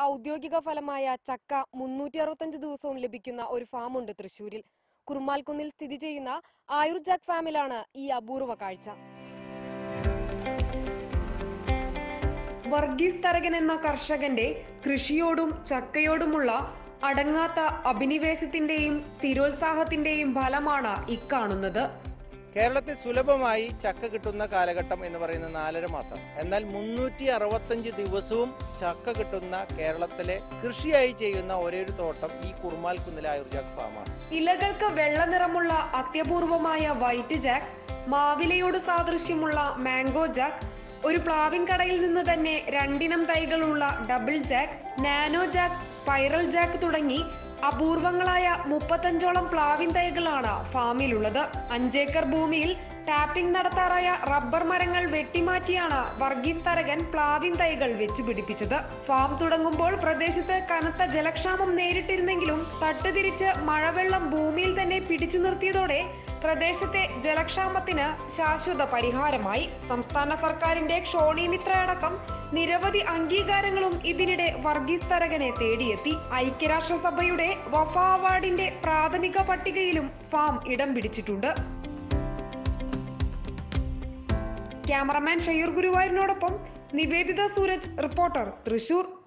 ഔദ്യോഗിക ഫലമായ ചക്ക മുന്നൂറ്റി അറുപത്തഞ്ച് ദിവസവും ലഭിക്കുന്ന ഒരു ഫാമുണ്ട് തൃശൂരിൽ കുറുമാൽക്കുന്നിൽ സ്ഥിതി ചെയ്യുന്ന ആയുർജാക് ഫാമിലാണ് ഈ അപൂർവ കാഴ്ച വർഗീസ് തരകൻ എന്ന കർഷകന്റെ കൃഷിയോടും ചക്കയോടുമുള്ള അടങ്ങാത്ത അഭിനിവേശത്തിന്റെയും സ്ഥിരോത്സാഹത്തിന്റെയും ഫലമാണ് ഇക്കാണുന്നത് കേരളത്തിൽ സുലഭമായി ചക്ക കിട്ടുന്ന കാലഘട്ടം എന്ന് പറയുന്നത് നാലര മാസം എന്നാൽ മുന്നൂറ്റി അറുപത്തഞ്ച് ദിവസവും ചക്ക കിട്ടുന്ന കേരളത്തിലെ കൃഷിയായി ചെയ്യുന്ന ഒരേ ഒരു തോട്ടം ഈ കുറുമാൽ കുന്നിലെ ആയുർജാക് ഫാമാണ് ഇലകൾക്ക് വെള്ള നിറമുള്ള അത്യപൂർവമായ വൈറ്റ് ജാക്ക് മാവിലയോട് സാദൃശ്യമുള്ള മാംഗോ ജാക്ക് ഒരു പ്ലാവിൻ കടയിൽ നിന്ന് തന്നെ രണ്ടിനം തൈകളുള്ള double jack nano jack spiral jack തുടങ്ങി അപൂർവങ്ങളായ മുപ്പത്തഞ്ചോളം പ്ലാവിൻ തൈകളാണ് ഫാമിലുള്ളത് അഞ്ചേക്കർ ഭൂമിയിൽ ടാപ്പിംഗ് നടത്താറായ റബ്ബർ മരങ്ങൾ വെട്ടിമാറ്റിയാണ് വർഗീസ് തരകൻ പ്ലാവിൻ തൈകൾ വെച്ചുപിടിപ്പിച്ചത് ഫാം തുടങ്ങുമ്പോൾ പ്രദേശത്ത് കനത്ത ജലക്ഷാമം നേരിട്ടിരുന്നെങ്കിലും തട്ടുതിരിച്ച് മഴവെള്ളം ഭൂമിയിൽ തന്നെ പിടിച്ചു നിർത്തിയതോടെ പ്രദേശത്തെ ജലക്ഷാമത്തിന് ശാശ്വത പരിഹാരമായി സംസ്ഥാന സർക്കാരിന്റെ ക്ഷോണിമിത്ര അടക്കം നിരവധി അംഗീകാരങ്ങളും ഇതിനിടെ വർഗീസ് തരകനെ തേടിയെത്തി ഐക്യരാഷ്ട്രസഭയുടെ വഫ അവാർഡിന്റെ പ്രാഥമിക പട്ടികയിലും ഫാം ഇടം പിടിച്ചിട്ടുണ്ട് ക്യാമറമാൻ ഷയൂർ ഗുരുവായൂരിനോടൊപ്പം നിവേദിത സൂരജ് റിപ്പോർട്ടർ തൃശൂർ